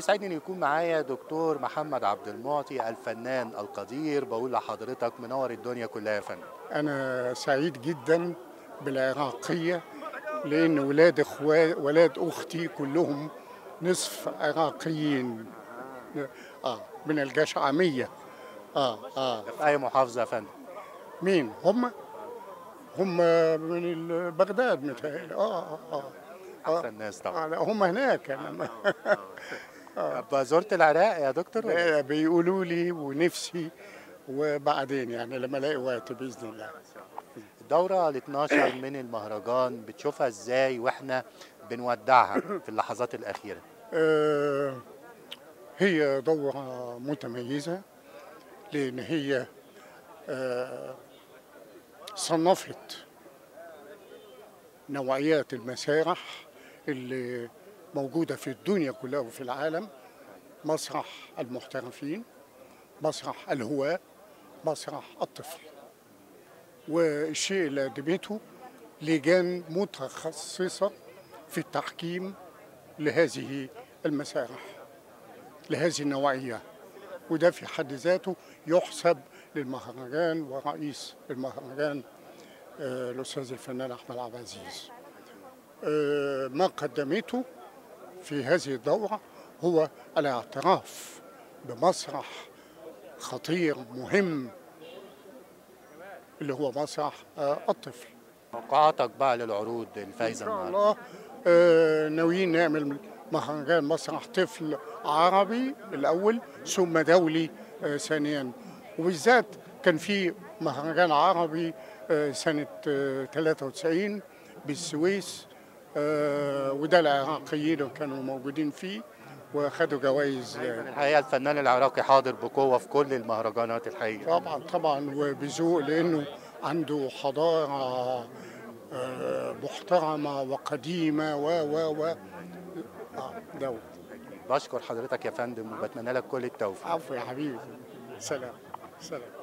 ويسعدني ان يكون معايا دكتور محمد عبد المعطي الفنان القدير بقول لحضرتك منور الدنيا كلها يا فندم أنا سعيد جدا بالعراقية لأن ولاد إخوة ولاد أختي كلهم نصف عراقيين آه من الجشعمية آه آه في اي محافظه يا فندم مين هم؟ هم من ال- بغداد متهيألي آه آه آه احسن ناس طبعا آه لا، هم هناك أنا طب زرت العراق يا دكتور ولا؟ ما- بيقولوا لي ونفسي وبعدين يعني لما الاقي وقت باذن الله الدوره ال 12 من المهرجان بتشوفها ازاي واحنا بنودعها في اللحظات الاخيره آه، هي دورة متميزة لأن هي آه، صنفت نوعيات المسارح اللي موجودة في الدنيا كلها وفي العالم مسرح المحترفين مسرح الهواة مسرح الطفل والشيء اللي قدمته لجان متخصصة في التحكيم لهذه المسارح لهذه النوعية وده في حد ذاته يحسب للمهرجان ورئيس المهرجان آه، الأستاذ الفنان أحمد عبد العزيز آه، ما قدمته في هذه الدورة هو الاعتراف بمسرح خطير مهم اللي هو مسرح آه، الطفل توقعاتك بقى للعروض الفايزه ان شاء النهارده الله آه، ناويين نعمل مهرجان مسرح طفل عربي الاول ثم دولي آه، ثانيا وبالذات كان في مهرجان عربي آه، سنه آه، 93 بالسويس آه، وده العراقيين كانوا موجودين فيه واخدوا جوائز آه، الحقيقه الفنان العراقي حاضر بقوه في كل المهرجانات الحقيقه طبعا طبعا وبذوق لانه عنده حضاره آه، محترمه وقديمه و و و آه، ده بشكر حضرتك يا فندم وبتمنى لك كل التوفيق عفو يا حبيبي سلام سلام